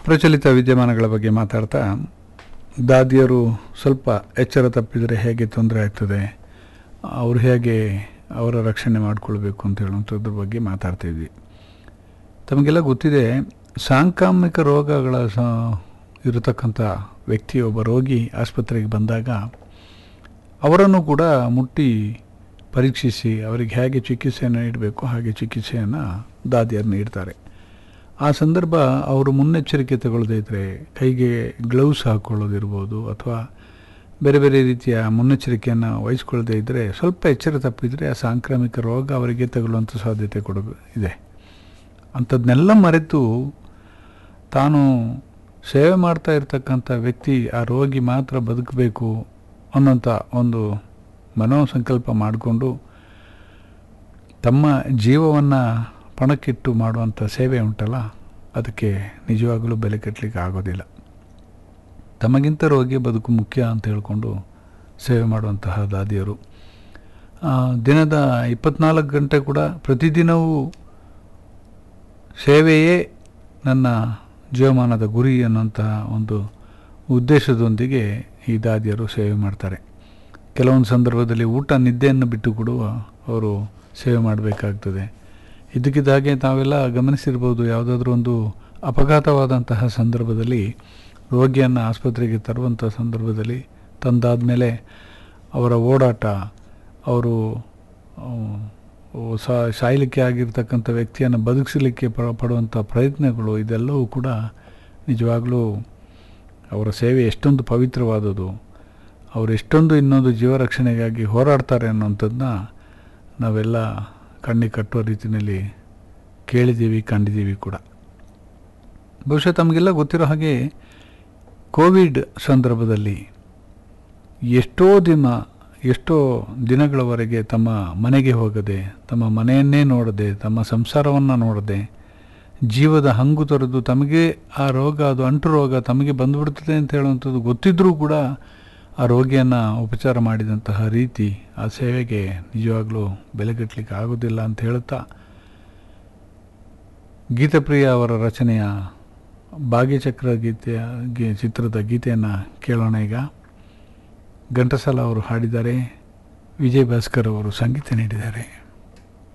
ಪ್ರಚಲಿತ ವಿದ್ಯಮಾನಗಳ ಬಗ್ಗೆ ಮಾತಾಡ್ತಾ ದಾದಿಯರು ಸ್ವಲ್ಪ ಎಚ್ಚರ ತಪ್ಪಿದರೆ ಹೇಗೆ ತೊಂದರೆ ಆಗ್ತದೆ ಅವರು ಹೇಗೆ ಅವರ ರಕ್ಷಣೆ ಮಾಡಿಕೊಳ್ಬೇಕು ಅಂತ ಹೇಳುವಂಥದ್ರ ಬಗ್ಗೆ ಮಾತಾಡ್ತಿದ್ವಿ ತಮಗೆಲ್ಲ ಗೊತ್ತಿದೆ ಸಾಂಕ್ರಾಮಿಕ ರೋಗಗಳ ಸ ಇರತಕ್ಕಂಥ ವ್ಯಕ್ತಿಯೊಬ್ಬ ರೋಗಿ ಆಸ್ಪತ್ರೆಗೆ ಬಂದಾಗ ಅವರನ್ನು ಕೂಡ ಮುಟ್ಟಿ ಪರೀಕ್ಷಿಸಿ ಅವರಿಗೆ ಹೇಗೆ ಚಿಕಿತ್ಸೆಯನ್ನು ನೀಡಬೇಕು ಹಾಗೆ ಚಿಕಿತ್ಸೆಯನ್ನು ದಾದಿಯರು ನೀಡ್ತಾರೆ ಆ ಸಂದರ್ಭ ಅವರು ಮುನ್ನೆಚ್ಚರಿಕೆ ತಗೊಳ್ಳದೇ ಇದ್ದರೆ ಕೈಗೆ ಗ್ಲೌಸ್ ಹಾಕ್ಕೊಳ್ಳೋದಿರ್ಬೋದು ಅಥವಾ ಬೇರೆ ಬೇರೆ ರೀತಿಯ ಮುನ್ನೆಚ್ಚರಿಕೆಯನ್ನು ವಹಿಸ್ಕೊಳ್ಳದೇ ಇದ್ದರೆ ಸ್ವಲ್ಪ ಎಚ್ಚರ ತಪ್ಪಿದರೆ ಆ ಸಾಂಕ್ರಾಮಿಕ ರೋಗ ಅವರಿಗೆ ತಗುಲುವಂಥ ಸಾಧ್ಯತೆ ಕೂಡ ಇದೆ ಅಂಥದ್ದನ್ನೆಲ್ಲ ಮರೆತು ತಾನು ಸೇವೆ ಮಾಡ್ತಾ ಇರ್ತಕ್ಕಂಥ ವ್ಯಕ್ತಿ ಆ ರೋಗಿ ಮಾತ್ರ ಬದುಕಬೇಕು ಅನ್ನೋಂಥ ಒಂದು ಮನೋಸಂಕಲ್ಪ ಮಾಡಿಕೊಂಡು ತಮ್ಮ ಜೀವವನ್ನು ಪಣಕ್ಕಿಟ್ಟು ಮಾಡುವಂಥ ಸೇವೆ ಉಂಟಲ್ಲ ಅದಕ್ಕೆ ನಿಜವಾಗಲೂ ಬೆಲೆ ಕಟ್ಟಲಿಕ್ಕೆ ಆಗೋದಿಲ್ಲ ತಮಗಿಂತ ರೋಗಿ ಬದುಕು ಮುಖ್ಯ ಅಂತ ಹೇಳಿಕೊಂಡು ಸೇವೆ ಮಾಡುವಂತಹ ದಾದಿಯರು ಆ, ದಿನದ ಇಪ್ಪತ್ನಾಲ್ಕು ಗಂಟೆ ಕೂಡ ಪ್ರತಿದಿನವೂ ಸೇವೆಯೇ ನನ್ನ ಜೀವಮಾನದ ಗುರಿ ಅನ್ನೋಂತಹ ಒಂದು ಉದ್ದೇಶದೊಂದಿಗೆ ಈ ದಾದಿಯರು ಸೇವೆ ಮಾಡ್ತಾರೆ ಕೆಲವೊಂದು ಸಂದರ್ಭದಲ್ಲಿ ಊಟ ನಿದ್ದೆಯನ್ನು ಬಿಟ್ಟು ಕೂಡ ಅವರು ಸೇವೆ ಮಾಡಬೇಕಾಗ್ತದೆ ಇದಕ್ಕಿದ್ದಾಗೆ ತಾವೆಲ್ಲ ಗಮನಿಸಿರ್ಬೋದು ಯಾವುದಾದ್ರೂ ಒಂದು ಅಪಘಾತವಾದಂತಹ ಸಂದರ್ಭದಲ್ಲಿ ರೋಗಿಯನ್ನು ಆಸ್ಪತ್ರೆಗೆ ತರುವಂಥ ಸಂದರ್ಭದಲ್ಲಿ ತಂದಾದ ಮೇಲೆ ಅವರ ಓಡಾಟ ಅವರು ಆ, ಸಾ ಸಾಯಲಿಕ್ಕೆ ಆಗಿರ್ತಕ್ಕಂಥ ವ್ಯಕ್ತಿಯನ್ನು ಬದುಕಿಸಲಿಕ್ಕೆ ಪ ಪಡುವಂಥ ಪ್ರಯತ್ನಗಳು ಇದೆಲ್ಲವೂ ಕೂಡ ನಿಜವಾಗಲೂ ಅವರ ಸೇವೆ ಎಷ್ಟೊಂದು ಪವಿತ್ರವಾದುದು ಅವರು ಎಷ್ಟೊಂದು ಇನ್ನೊಂದು ಜೀವ ರಕ್ಷಣೆಗಾಗಿ ಹೋರಾಡ್ತಾರೆ ಅನ್ನೋಂಥದ್ದನ್ನ ನಾವೆಲ್ಲ ಕಣ್ಣಿಗೆ ಕಟ್ಟುವ ರೀತಿಯಲ್ಲಿ ಕೇಳಿದ್ದೀವಿ ಕಂಡಿದ್ದೀವಿ ಕೂಡ ಬಹುಶಃ ತಮಗೆಲ್ಲ ಗೊತ್ತಿರೋ ಹಾಗೆ ಕೋವಿಡ್ ಸಂದರ್ಭದಲ್ಲಿ ಎಷ್ಟೋ ದಿನ ಎಷ್ಟೋ ದಿನಗಳವರೆಗೆ ತಮ್ಮ ಮನೆಗೆ ಹೋಗದೆ ತಮ್ಮ ಮನೆಯನ್ನೇ ನೋಡದೆ ತಮ್ಮ ಸಂಸಾರವನ್ನು ನೋಡದೆ ಜೀವದ ಹಂಗು ತೊರೆದು ತಮಗೆ ಆ ರೋಗ ಅದು ಅಂಟು ರೋಗ ತಮಗೆ ಬಂದುಬಿಡ್ತದೆ ಅಂತ ಹೇಳುವಂಥದ್ದು ಗೊತ್ತಿದ್ದರೂ ಕೂಡ ಆ ರೋಗಿಯನ್ನು ಉಪಚಾರ ಮಾಡಿದಂತಹ ರೀತಿ ಆ ಸೇವೆಗೆ ನಿಜವಾಗಲೂ ಬೆಲೆಗಟ್ಟಲಿಕ್ಕೆ ಆಗೋದಿಲ್ಲ ಅಂತ ಹೇಳುತ್ತಾ ಗೀತಪ್ರಿಯ ಅವರ ರಚನೆಯ ಭಾಗ್ಯಚಕ್ರ ಗೀತೆಯ ಗಿ- ಚಿತ್ರದ ಗೀತೆಯನ್ನು ಕೇಳೋಣ ಈಗ ಘಂಟಸಾಲ ಅವರು ಹಾಡಿದ್ದಾರೆ ವಿಜಯ್ ಭಾಸ್ಕರ್ ಅವರು ಸಂಗೀತ ನೀಡಿದ್ದಾರೆ